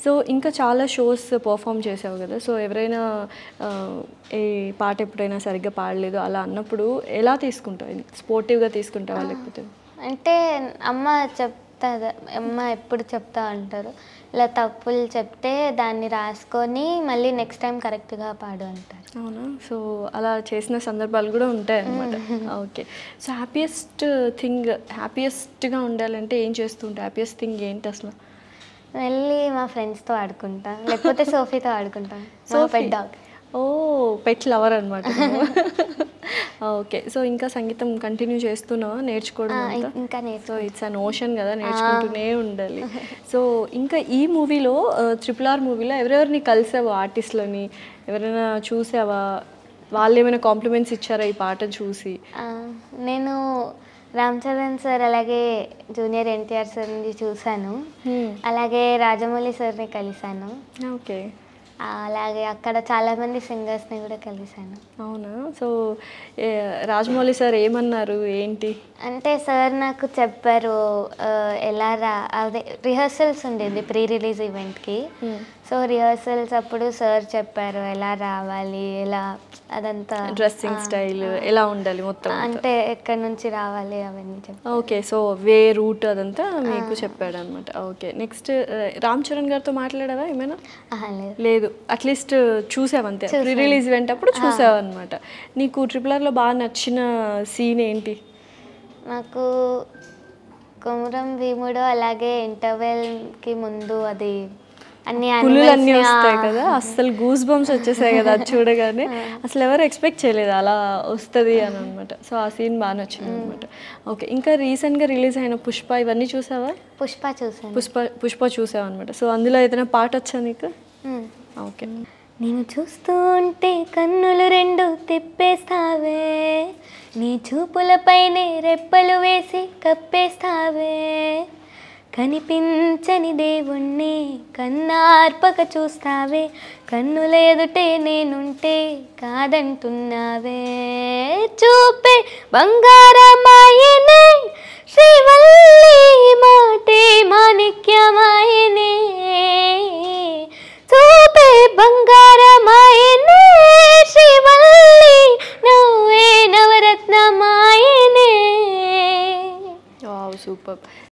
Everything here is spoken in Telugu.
సో ఇంకా చాలా షోస్ పర్ఫామ్ చేసావు కదా సో ఎవరైనా ఆ, ఈ పాట ఎప్పుడైనా సరిగ్గా పాడలేదు అలా అన్నప్పుడు ఎలా తీసుకుంటావు స్పోర్టివ్గా తీసుకుంటావా లేకపోతే అంటే అమ్మ చెప్తా అమ్మ ఎప్పుడు చెప్తా అంటారు ఇలా తప్పులు చెప్తే దాన్ని రాసుకొని మళ్ళీ నెక్స్ట్ టైం కరెక్ట్గా పాడు అంటారు అవునా సో అలా చేసిన సందర్భాలు కూడా ఉంటాయి అన్నమాట ఓకే సో హ్యాపీయెస్ట్ థింగ్ హ్యాపీయెస్ట్గా ఉండాలంటే ఏం చేస్తుంటావు హ్యాపీయెస్ట్ థింగ్ ఏంటి అసలు వెళ్ళి మా ఫ్రెండ్స్తో ఆడుకుంటా లేకపోతే సోఫీతో ఆడుకుంటా సో Sophie. పెట్ డాగ్ ఓ పెట్ లవర్ అనమాట ఓకే సో ఇంకా సంగీతం కంటిన్యూ చేస్తున్నావా నేర్చుకోవడం అంతా ఇంకా నేను సో ఇట్స్ అన్ ఓషన్ కదా నేర్చుకుంటూనే ఉండాలి సో ఇంకా ఈ మూవీలో ట్రిపుల్ ఆర్ మూవీలో ఎవరెవరిని కలిసావా ఆర్టిస్ట్లని ఎవరైనా చూసావా వాళ్ళు ఏమైనా కాంప్లిమెంట్స్ ఇచ్చారా ఈ పాట చూసి ఆ, నేను రామ్ చరణ్ సార్ అలాగే జూనియర్ ఎన్టీఆర్ సార్ని చూశాను అలాగే రాజమౌళి సార్ని కలిశాను ఓకే ఆ, అలాగే అక్కడ చాలామంది సింగర్స్ని కూడా కలిశాను అవునా సో ఏ, రాజమౌళి సార్ ఏమన్నారు ఏంటి అంటే సార్ నాకు చెప్పారు ఆ, ఎలా రా అదే రిహర్సల్స్ ఉండేది ప్రీ రిలీజ్ ఈవెంట్కి సో రిహర్సల్స్ అప్పుడు సార్ చెప్పారు ఎలా రావాలి ఎలా అదంతా డ్రెస్సింగ్ స్టైల్ ఎలా ఉండాలి మొత్తం అంటే ఎక్కడి నుంచి రావాలి అవన్నీ చెప్పారు ఓకే సో వే రూట్ అదంతా మీకు చెప్పాడు అనమాట ఓకే నెక్స్ట్ రామ్ చరణ్ గారితో మాట్లాడావా ఏమైనా ఆహా, లేదు లేదు అట్లీస్ట్ చూసావంతే ప్రీ రిలీజ్ ఈవెంట్ అప్పుడు చూసావు అనమాట నీకు ట్రిపుల్ ఆర్లో బాగా నచ్చిన సీన్ ఏంటి నాకు కుమరం భీముడు అలాగే ఇంటర్వెల్కి ముందు అది అన్ని పులులు అన్నీ animals ని, వస్తాయి ఆ, కదా అస్సలు గూస్ బంప్స్ వచ్చేసాయి కదా అది చూడగానే అసలు ఎవరు ఎక్స్పెక్ట్ చేయలేదు అలా వస్తుంది అని అనమాట సో ఆ సీన్ బాగా నచ్చింది అనమాట ఓకే ఇంకా రీసెంట్గా రిలీజ్ అయిన పుష్ప ఇవన్నీ చూసావా పుష్ప చూసాను పుష్ప పుష్ప చూసావు అనమాట సో అందులో ఏదైనా పాట వచ్చా నీకు మ్. ఓకే నేను చూస్తూ ఉంటే కన్నులు రెండు తిప్పేస్తావే నీ చూపులపైనే రెప్పలు వేసి కప్పేస్తావే కనిపించని దేవుణ్ణి కన్నార్పక చూస్తావే కన్నుల ఎదుటే నేనుంటే కాదంటున్నావే చూపే బంగారమాయనే శ్రీవల్లి మాటే మాణిక్యమాయనే చూపే బంగారమాయనే శ్రీవల్లి నువ్వే నవరత్నమాయనే వావ్ సూపర్